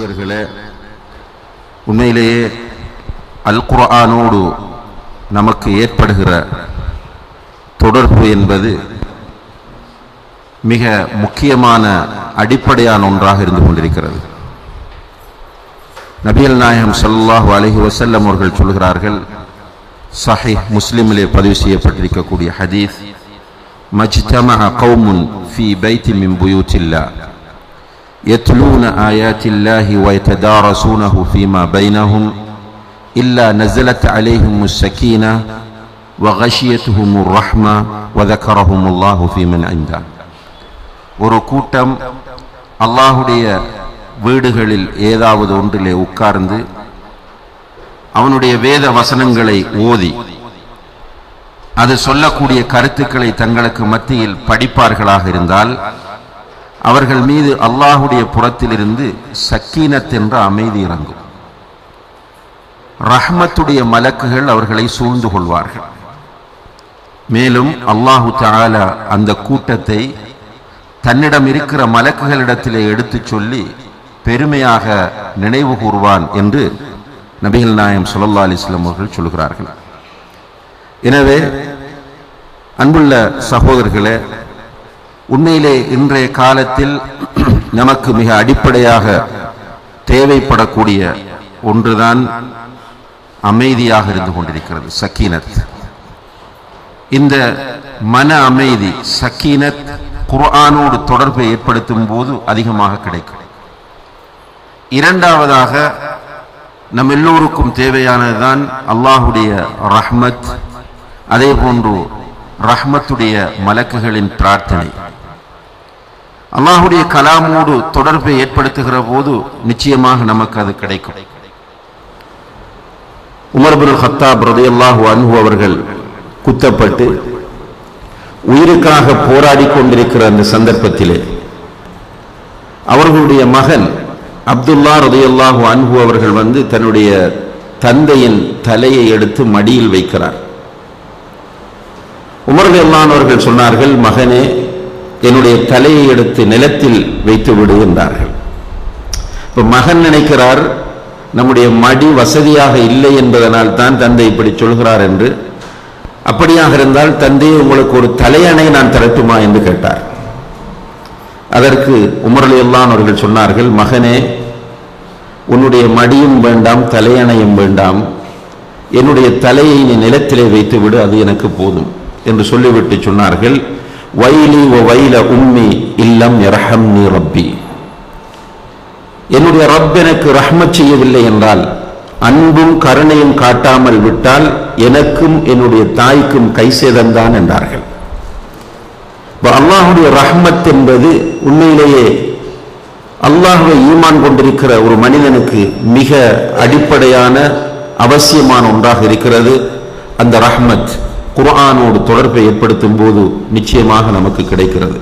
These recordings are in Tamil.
சகோதரர்களே உண்மையிலேயே அல் குர்ஆனோடு நமக்கு ஏற்படுகிற தொடர்பு என்பது மிக முக்கியமான அடிப்படையான ஒன்றாக இருந்து கொண்டிருக்கிறது நபிகள் நாயகம் ஸல்லல்லாஹு அலைஹி வஸல்லம் அவர்கள் சொல்கிறார்கள் சஹீஹ் முஸ்லிமிலே பதிவு செய்யப்பட்டிருக்கக்கூடிய ஹதீஸ் மஜ்தமஅ கௌமுன் ஃபீ பைத்தி மின் புயூத்தில்லா يتلون آيات الله ويتدارسونه فيما بينهم إلا نزلت عليهم السكينة وغشيتهم الرحمة وذكرهم الله في من عنده ஒரு கூட்டம் அல்லாஹுடைய வீடுகளில் ஏதாவது ஒன்றிலே உட்கார்ந்து அவனுடைய வேத வசனங்களை ஓதி அது சொல்லக்கூடிய கருத்துக்களை தங்களுக்கு மத்தியில் படிப்பார்களாக இருந்தால் அவர்கள் மீது அல்லாஹுடைய புறத்திலிருந்து சக்கீனத் என்ற அமைதி இறங்கும் ரஹ்மத்துடைய மலக்குகள் அவர்களை சூழ்ந்து கொள்வார்கள் மேலும் அல்லாஹு தஆலா அந்த கூட்டத்தை தன்னிடம் இருக்கிற மலக்குகளிடத்திலே எடுத்துச் சொல்லி பெருமையாக நினைவு கூறுவான் என்று நபிகள் நாயம் ஸல்லல்லாஹு அலைஹி வஸல்லம் அவர்கள் சொல்கிறார்கள் எனவே அன்புள்ள சகோதரர்களே உண்மையிலே இன்றைய காலத்தில் நமக்கு மிக அடிப்படையாக தேவைப்படக்கூடிய ஒன்றுதான் அமைதியாக இருந்து கொண்டிருக்கிறது சக்கீனத் இந்த மன அமைதி சக்கீனத் குர்ஆனோடு தொடர்பை ஏற்படுத்தும் போது அதிகமாக கிடைக்கும் இரண்டாவதாக நம் எல்லோருக்கும் தேவையானதுதான் அல்லாஹுடைய ரஹ்மத் அதே போன்று ரஹ்மத்துடைய மலக்குகளின் பிரார்த்தனை அல்லாஹுடைய கலாமோடு தொடர்பை ஏற்படுத்துகிற போது நிச்சயமாக நமக்கு அது கிடைக்கும் உமர் பின் ஹத்தாப் ரலியல்லாஹு அன்ஹு அவர்கள் குத்தப்பட்டு உயிருக்காக போராடி கொண்டிருக்கிற அந்த சந்தர்ப்பத்திலே அவர்களுடைய மகன் அப்துல்லா ரலியல்லாஹு அன்ஹு அவர்கள் வந்து தன்னுடைய தந்தையின் தலையை எடுத்து மடியில் வைக்கிறார் உமர் அவர்கள் சொன்னார்கள் மகனே என்னுடைய தலையை எடுத்து நிலத்தில் வைத்து விடு என்றார்கள் இப்ப மகன் நினைக்கிறார் நம்முடைய மடி வசதியாக இல்லை என்பதனால் தான் தந்தை இப்படி சொல்கிறார் என்று அப்படியாக இருந்தால் தந்தை உங்களுக்கு ஒரு தலையணை நான் தரட்டுமா என்று கேட்டார் அதற்கு உமரலி அவர்கள் சொன்னார்கள் மகனே உன்னுடைய மடியும் வேண்டாம் தலையணையும் வேண்டாம் என்னுடைய தலையை நீ நிலத்திலே வைத்து விடு அது எனக்கு போதும் என்று சொல்லிவிட்டு சொன்னார்கள் வைலி ஓ வைல உம்மி இல்லம் இரஹம் நீ ரப்பி என்னுடைய ரப் எனக்கு ரஹ்மத் செய்யவில்லை என்றால் அன்பும் கருணையும் காட்டாமல் விட்டால் எனக்கும் என்னுடைய தாய்க்கும் கை சேதம்தான் என்றார்கள் அல்லாஹுடைய ரஹ்மத் என்பது உண்மையிலேயே அல்லாஹுவை ஈமான் கொண்டிருக்கிற ஒரு மனிதனுக்கு மிக அடிப்படையான அவசியமான ஒன்றாக இருக்கிறது அந்த ரஹ்மத் குர்ஆனோடு தொடர்பை ஏற்படுத்தும் போது நிச்சயமாக நமக்கு கிடைக்கிறது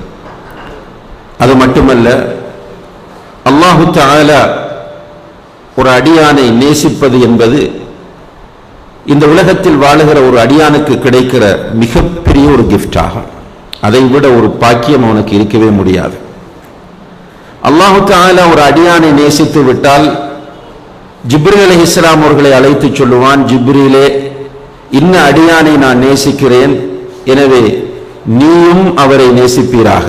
அது மட்டுமல்ல அல்லாஹு தாலா ஒரு அடியானை நேசிப்பது என்பது இந்த உலகத்தில் வாழுகிற ஒரு அடியானுக்கு கிடைக்கிற மிகப்பெரிய ஒரு கிஃப்ட் ஆகும் அதை விட ஒரு பாக்கியம் அவனுக்கு இருக்கவே முடியாது அல்லாஹு தாலா ஒரு அடியானை நேசித்து விட்டால் ஜிப்ரி அலி இஸ்லாம் அவர்களை அழைத்து சொல்லுவான் ஜிப்ரிலே இன்ன அடியானை நான் நேசிக்கிறேன் எனவே நீயும் அவரை நேசிப்பீராக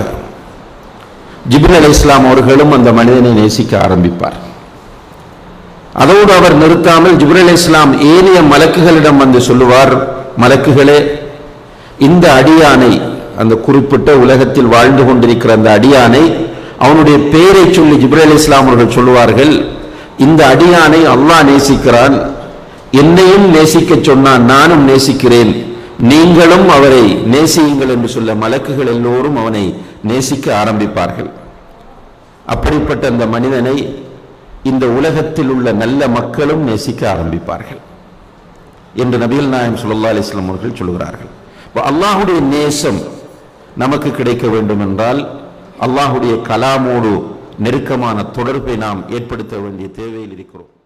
ஜிப்ரி அலி இஸ்லாம் அவர்களும் அந்த மனிதனை நேசிக்க ஆரம்பிப்பார் அதோடு அவர் நிறுத்தாமல் ஜிப்ரி அலி இஸ்லாம் ஏனைய மலக்குகளிடம் வந்து சொல்லுவார் மலக்குகளே இந்த அடியானை அந்த குறிப்பிட்ட உலகத்தில் வாழ்ந்து கொண்டிருக்கிற அந்த அடியானை அவனுடைய பெயரை சொல்லி ஜிப்ரி அலி இஸ்லாம் அவர்கள் சொல்லுவார்கள் இந்த அடியானை அல்லாஹ் நேசிக்கிறான் என்னையும் நேசிக்க சொன்னான் நானும் நேசிக்கிறேன் நீங்களும் அவரை நேசியுங்கள் என்று சொல்ல மலக்குகள் எல்லோரும் அவனை நேசிக்க ஆரம்பிப்பார்கள் அப்படிப்பட்ட அந்த மனிதனை இந்த உலகத்தில் உள்ள நல்ல மக்களும் நேசிக்க ஆரம்பிப்பார்கள் என்று நபிகள் நாயம் சுல்லா அலிஸ்லாம் அவர்கள் சொல்கிறார்கள் அல்லாஹுடைய நேசம் நமக்கு கிடைக்க வேண்டும் என்றால் அல்லாஹுடைய கலாமோடு நெருக்கமான தொடர்பை நாம் ஏற்படுத்த வேண்டிய தேவையில் இருக்கிறோம்